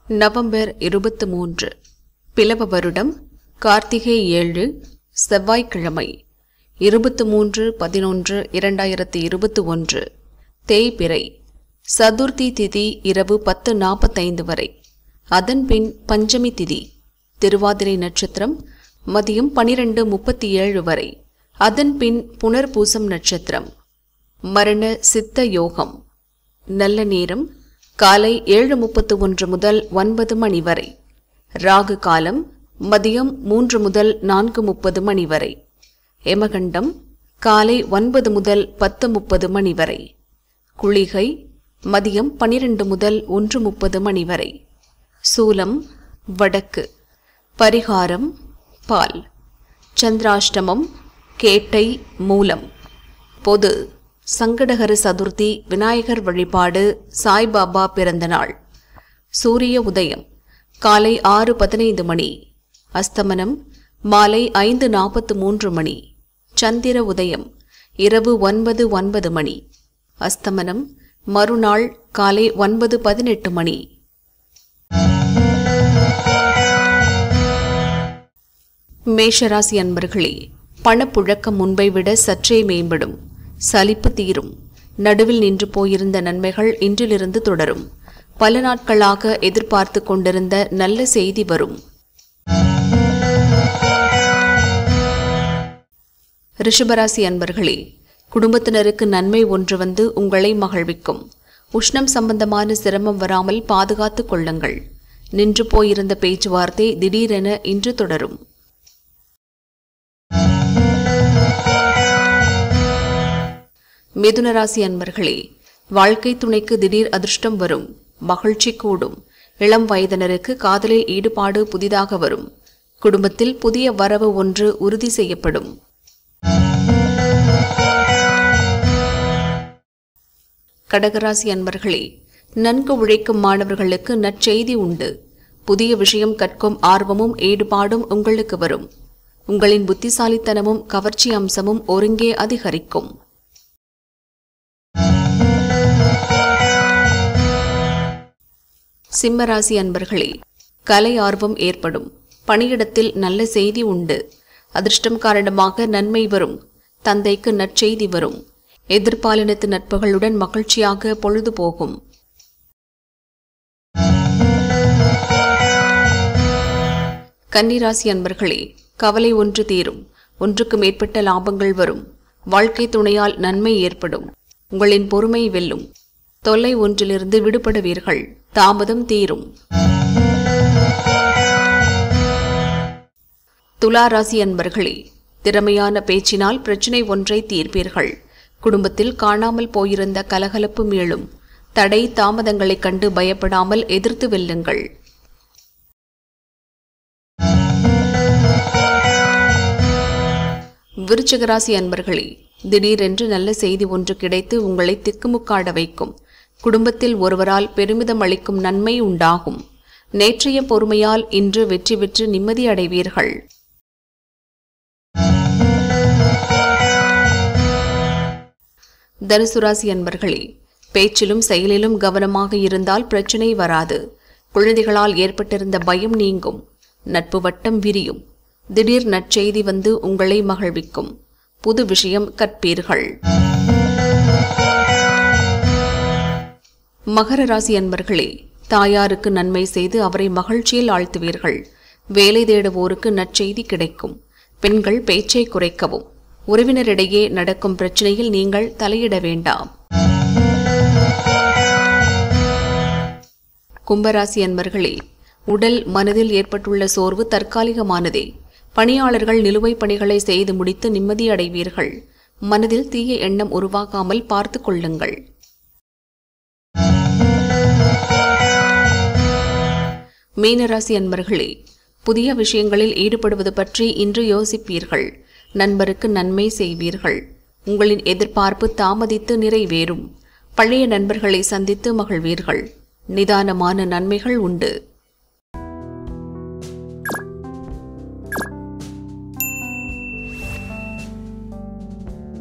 November இருபத்து மூன்று பிலவ வருடம் கார்த்திகை ஏழு செவ்வாய்க்கிழமை இருபத்து மூன்று பதினொன்று இரண்டாயிரத்தி இருபத்து ஒன்று தேய்பிறை சதுர்த்தி திதி இரவு பத்து நாற்பத்தைந்து வரை அதன்பின் பஞ்சமி திதி திருவாதிரை நட்சத்திரம் மதியம் பனிரெண்டு முப்பத்தி ஏழு வரை அதன்பின் புனர்பூசம் நட்சத்திரம் மரண சித்த யோகம் நல்ல நேரம் காலை ஏழு முப்பத்து ஒன்று முதல் ஒன்பது மணி வரை ராகு காலம் மதியம் மூன்று முதல் நான்கு முப்பது மணி வரை எமகண்டம் காலை ஒன்பது முதல் பத்து முப்பது மணி வரை குளிகை மதியம் பனிரெண்டு முதல் ஒன்று முப்பது மணி வரை சூலம் வடக்கு பரிகாரம் பால் சந்திராஷ்டமம் கேட்டை மூலம் பொது சங்கடகர சதுர்த்தி விநாயகர் வழிபாடு சாய்பாபா பிறந்த நாள் சூரிய உதயம் காலை ஆறு பதினைந்து மணி அஸ்தமனம் மாலை ஐந்து நாற்பத்து மூன்று மணி சந்திர உதயம் இரவு ஒன்பது ஒன்பது மணி அஸ்தமனம் மறுநாள் காலை ஒன்பது பதினெட்டு மணி மேஷராசி அன்பர்களே பணப்புழக்கம் முன்பை விட சற்றே மேம்படும் சலிப்பு தீரும் நடுவில் நின்று போயிருந்த நன்மைகள் இன்றிலிருந்து தொடரும் பல நாட்களாக எதிர்பார்த்து கொண்டிருந்த நல்ல செய்தி வரும் ரிஷபராசி அன்பர்களே குடும்பத்தினருக்கு நன்மை ஒன்று வந்து உங்களை மகிழ்விக்கும் உஷ்ணம் சம்பந்தமான சிரமம் வராமல் பாதுகாத்துக் கொள்ளுங்கள் நின்று போயிருந்த பேச்சுவார்த்தை திடீரென இன்று தொடரும் மிதுனராசி அன்பர்களே வாழ்க்கை துணைக்கு திடீர் அதிர்ஷ்டம் வரும் மகிழ்ச்சி கூடும் இளம் வயதினருக்கு காதலில் ஈடுபாடு புதிதாக வரும் குடும்பத்தில் புதிய வரவு ஒன்று உறுதி செய்யப்படும் கடகராசி அன்பர்களே நன்கு உழைக்கும் மாணவர்களுக்கு நற்செய்தி உண்டு புதிய விஷயம் கற்கும் ஆர்வமும் ஈடுபாடும் உங்களுக்கு வரும் உங்களின் புத்திசாலித்தனமும் கவர்ச்சி அம்சமும் ஒருங்கே அதிகரிக்கும் சிம்மராசி அன்பர்களே கலை ஆர்வம் ஏற்படும் பணியிடத்தில் நல்ல செய்தி உண்டு அதிர்ஷ்டம் காரணமாக நன்மை வரும் தந்தைக்கு நற்செய்தி வரும் எதிர்பாலினத்து நட்புகளுடன் மகிழ்ச்சியாக பொழுது போகும் கன்னிராசி அன்பர்களே கவலை ஒன்று தீரும் ஒன்றுக்கு மேற்பட்ட லாபங்கள் வரும் வாழ்க்கை துணையால் நன்மை ஏற்படும் உங்களின் பொறுமை வெல்லும் தொல்லை ஒன்றிலிருந்து விடுபடுவீர்கள் தாமதம் தீரும் துலா ராசி அன்பர்களே திறமையான பேச்சினால் பிரச்சினை ஒன்றை தீர்ப்பீர்கள் குடும்பத்தில் காணாமல் போயிருந்த கலகலப்பு மீளும் தடை தாமதங்களைக் கண்டு பயப்படாமல் எதிர்த்து வெல்லுங்கள் விருச்சிகராசி அன்பர்களே திடீரென்று நல்ல செய்தி ஒன்று கிடைத்து உங்களை திக்குமுக்காட வைக்கும் குடும்பத்தில் ஒருவரால் பெருமிதம் அளிக்கும் நன்மை உண்டாகும் நேற்றைய பொறுமையால் இன்று வெற்றி பெற்று நிம்மதி அடைவீர்கள் தனுசு ராசி அன்பர்களே பேச்சிலும் செயலிலும் கவனமாக இருந்தால் பிரச்சனை வராது குழந்தைகளால் ஏற்பட்டிருந்த பயம் நீங்கும் நட்பு வட்டம் விரியும் திடீர் நற்செய்தி வந்து உங்களை மகிழ்விக்கும் புது விஷயம் கற்பீர்கள் மகர ராசி அன்பர்களே தாயாருக்கு நன்மை செய்து அவரை மகிழ்ச்சியில் ஆழ்த்துவீர்கள் வேலை தேடுவோருக்கு நற்செய்தி கிடைக்கும் பெண்கள் பேச்சை குறைக்கவும் உறவினரிடையே நடக்கும் பிரச்சனையில் நீங்கள் தலையிட வேண்டாம் கும்பராசி அன்பர்களே உடல் மனதில் ஏற்பட்டுள்ள சோர்வு தற்காலிகமானதே பணியாளர்கள் நிலுவைப் பணிகளை செய்து முடித்து நிம்மதி அடைவீர்கள் மனதில் தீய எண்ணம் உருவாகாமல் பார்த்து கொள்ளுங்கள் மீனராசி அன்பர்களே புதிய விஷயங்களில் ஈடுபடுவது பற்றி இன்று யோசிப்பீர்கள் நண்பருக்கு நன்மை செய்வீர்கள் உங்களின் எதிர்பார்ப்பு தாமதித்து நிறைவேறும் பழைய நண்பர்களை சந்தித்து மகிழ்வீர்கள் நிதானமான நன்மைகள் உண்டு